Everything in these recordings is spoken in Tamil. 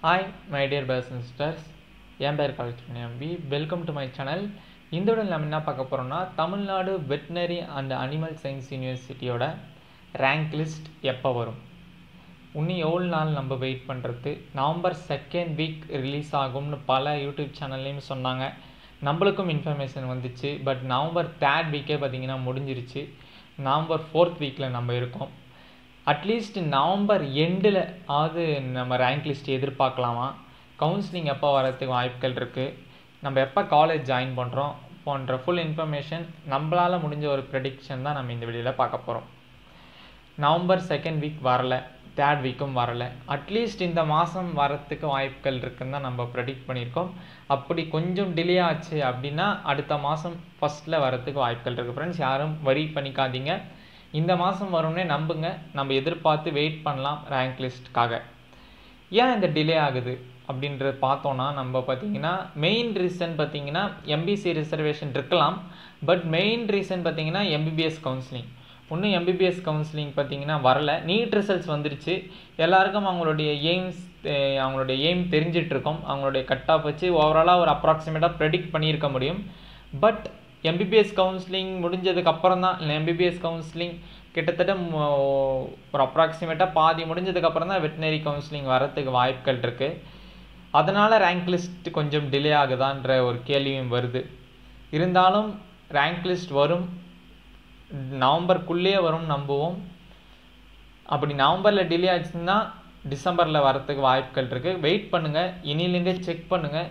hi my dear peers sisters என் பேர் collector MP welcome to my channel இந்த விட நம்ம என்ன பார்க்க போகிறோம்னா Tamil Nadu veterinary and animal science யூனிவர்சிட்டியோட ரேங்க் லிஸ்ட் எப்போ வரும் இன்னும் எவ்வளோ நாள் நம்ம வெயிட் பண்ணுறது நவம்பர் செகண்ட் வீக் ரிலீஸ் ஆகும்னு பல யூடியூப் சேனல்லையும் சொன்னாங்க நம்மளுக்கும் இன்ஃபர்மேஷன் வந்துச்சு பட் நவம்பர் தேர்ட் வீக்கே பார்த்திங்கன்னா முடிஞ்சிருச்சு நவம்பர் ஃபோர்த் வீக்கில் நம்ம இருக்கோம் அட்லீஸ்ட் நவம்பர் எண்டில் ஆவது நம்ம ரேங்க் லிஸ்ட் எதிர்பார்க்கலாமா கவுன்சிலிங் எப்போ வரதுக்கு வாய்ப்புகள் இருக்குது நம்ம எப்போ காலேஜ் ஜாயின் பண்ணுறோம் போன்ற ஃபுல் இன்ஃபர்மேஷன் நம்மளால் முடிஞ்ச ஒரு ப்ரெடிக்ஷன் தான் நம்ம இந்த வீடியோவில் பார்க்க போகிறோம் நவம்பர் செகண்ட் வீக் வரல தேர்ட் வீக்கும் வரல அட்லீஸ்ட் இந்த மாதம் வரத்துக்கு வாய்ப்புகள் இருக்குன்னு தான் நம்ம ப்ரெடிக்ட் பண்ணியிருக்கோம் அப்படி கொஞ்சம் டிலே ஆச்சு அப்படின்னா அடுத்த மாதம் ஃபஸ்ட்டில் வரத்துக்கு வாய்ப்புகள் இருக்குது ஃப்ரெண்ட்ஸ் யாரும் வரி பண்ணிக்காதீங்க இந்த மாதம் வரும்னே நம்புங்க நம்ம எதிர்பார்த்து வெயிட் பண்ணலாம் ரேங்க் லிஸ்ட்டுக்காக ஏன் இந்த டிலே ஆகுது அப்படின்றத பார்த்தோன்னா நம்ம பார்த்தீங்கன்னா மெயின் ரீசன் பார்த்தீங்கன்னா எம்பிசி ரிசர்வேஷன் இருக்கலாம் பட் மெயின் ரீசன் பார்த்தீங்கன்னா எம்பிபிஎஸ் கவுன்சிலிங் இன்னும் எம்பிபிஎஸ் கவுன்சிலிங் பார்த்தீங்கன்னா வரல நீட் ரிசல்ட்ஸ் வந்துருச்சு எல்லாருக்கும் அவங்களுடைய எய்ம்ஸ் அவங்களுடைய எய்ம் தெரிஞ்சிட்ருக்கோம் அவங்களுடைய கட் ஆஃப் வச்சு ஓவராலாக ஒரு அப்ராக்சிமேட்டாக ப்ரெடிக்ட் பண்ணியிருக்க முடியும் பட் எம்பிபிஎஸ் கவுன்சிலிங் முடிஞ்சதுக்கு அப்புறம் தான் இல்லை எம்பிபிஎஸ் கவுன்சிலிங் கிட்டத்தட்ட ஒரு அப்ராக்சிமேட்டாக பாதி முடிஞ்சதுக்கு அப்புறம் தான் வெட்டினரி கவுன்சிலிங் வரத்துக்கு வாய்ப்புகள் இருக்குது அதனால் ரேங்க் லிஸ்ட் கொஞ்சம் டிலே ஆகுதான்ற ஒரு கேள்வியும் வருது இருந்தாலும் ரேங்க் லிஸ்ட் வரும் நவம்பருக்குள்ளேயே வரும் நம்புவோம் அப்படி நவம்பரில் டிலே ஆச்சுன்னா டிசம்பரில் வரத்துக்கு வாய்ப்புகள் இருக்குது வெயிட் பண்ணுங்கள் இனிலேருந்தே செக் பண்ணுங்கள்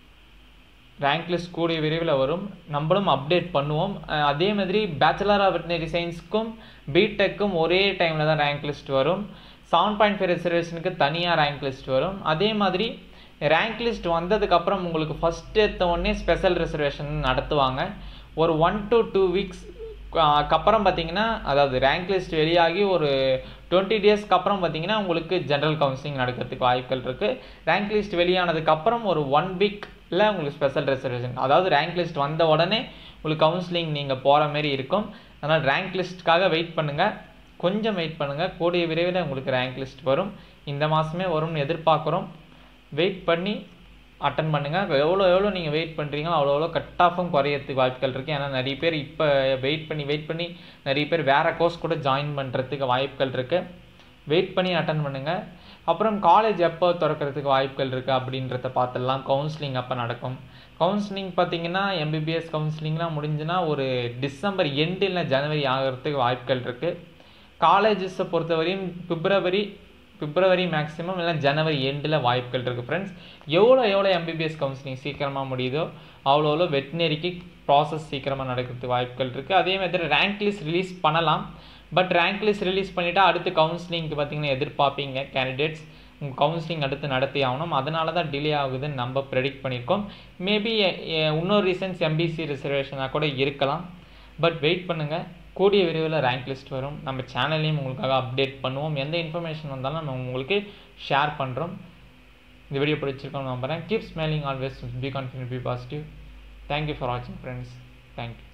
ரேங்க் லிஸ்ட் கூடிய விரைவில் வரும் நம்மளும் அப்டேட் பண்ணுவோம் அதே மாதிரி பேச்சுலர் ஆஃப் வெட்டினரி சயின்ஸ்க்கும் பிடெக்கும் ஒரே டைமில் தான் ரேங்க் லிஸ்ட் வரும் செவன் பாயிண்ட் ஃபைவ் ரிசர்வேஷனுக்கு தனியாக ரேங்க் லிஸ்ட் வரும் அதே மாதிரி ரேங்க் லிஸ்ட் வந்ததுக்கப்புறம் உங்களுக்கு ஃபஸ்ட் எடுத்த உடனே ஸ்பெஷல் ரிசர்வேஷன் நடத்துவாங்க ஒரு ஒன் டு டூ வீக்ஸ் அப்புறம் பார்த்தீங்கன்னா அதாவது ரேங்க் லிஸ்ட் வெளியாகி ஒரு டுவெண்ட்டி டேஸ்க்கு அப்புறம் பார்த்தீங்கன்னா உங்களுக்கு ஜென்ரல் கவுன்சிலிங் நடக்கிறதுக்கு வாய்ப்புகள் இருக்குது ரேங்க் லிஸ்ட் வெளியானதுக்கப்புறம் ஒரு ஒன் வீக்கில் உங்களுக்கு ஸ்பெஷல் ரிசர்வேஷன் அதாவது ரேங்க் லிஸ்ட் வந்த உடனே உங்களுக்கு கவுன்சிலிங் நீங்கள் போகிற மாரி இருக்கும் அதனால் ரேங்க் லிஸ்ட்டுக்காக வெயிட் பண்ணுங்கள் கொஞ்சம் வெயிட் பண்ணுங்கள் கூடிய விரைவில் உங்களுக்கு ரேங்க் லிஸ்ட் வரும் இந்த மாதமே வரும்னு எதிர்பார்க்குறோம் வெயிட் பண்ணி அட்டன் பண்ணுங்கள் எவ்வளோ எவ்வளோ நீங்கள் வெயிட் பண்ணுறீங்களோ அவ்வளோ எவ்வளோ கட் ஆஃபும் குறையறதுக்கு வாய்ப்புகள் இருக்குது ஏன்னா நிறைய பேர் இப்போ வெயிட் பண்ணி வெயிட் பண்ணி நிறைய பேர் வேறு கோர்ஸ் கூட ஜாயின் பண்ணுறதுக்கு வாய்ப்புகள் இருக்குது வெயிட் பண்ணி அட்டன் பண்ணுங்கள் அப்புறம் காலேஜ் எப்போ திறக்கிறதுக்கு வாய்ப்புகள் இருக்குது அப்படின்றத பார்த்துடலாம் கவுன்சிலிங் அப்போ நடக்கும் கவுன்சிலிங் பார்த்தீங்கன்னா எம்பிபிஎஸ் கவுன்சிலிங்லாம் முடிஞ்சுன்னா ஒரு டிசம்பர் எண்டு இல்லை ஜனவரி ஆகிறதுக்கு வாய்ப்புகள் இருக்குது காலேஜஸை பொறுத்தவரையும் பிப்ரவரி பிப்ரவரி மேக்ஸிமம் இல்லை ஜனவரி எண்டில் வாய்ப்புகள் இருக்குது ஃப்ரெண்ட்ஸ் எவ்வளோ எவ்வளோ எம்பிபிஎஸ் கவுன்சிலிங் சீக்கிரமாக முடியுதோ அவ்வளோ அவ்வளோ வெட்டினரிக்கு ப்ராசஸ் சீக்கிரமாக நடக்கிறதுக்கு வாய்ப்புகள் இருக்குது அதே மாதிரி ரேங்க் லிஸ்ட் ரிலீஸ் பண்ணலாம் பட் ரேங்க் லிஸ்ட் ரிலீஸ் பண்ணிவிட்டு அடுத்து கவுன்சிலிங்க்கு பார்த்தீங்கன்னா எதிர்பார்ப்பீங்க கேண்டிடேட்ஸ் உங்கள் கவுன்சிலிங் அடுத்து நடத்தி ஆகணும் அதனால தான் டிலே ஆகுதுன்னு நம்ம ப்ரெடிக்ட் பண்ணியிருக்கோம் மேபி இன்னொரு ரீசன்ஸ் எம்பிசி ரிசர்வேஷனாக கூட இருக்கலாம் பட் வெயிட் பண்ணுங்கள் கூடிய விரைவில் ரேங்க் லிஸ்ட் வரும் நம்ம சேனல்லையும் உங்களுக்காக அப்டேட் பண்ணுவோம் எந்த இன்ஃபர்மேஷன் வந்தாலும் நம்ம உங்களுக்கு ஷேர் பண்ணுறோம் இந்த வீடியோ பிடிச்சிருக்கோம் நம்புறேன் keep smiling always be confident be positive thank you for வாட்சிங் ஃப்ரெண்ட்ஸ் தேங்க்யூ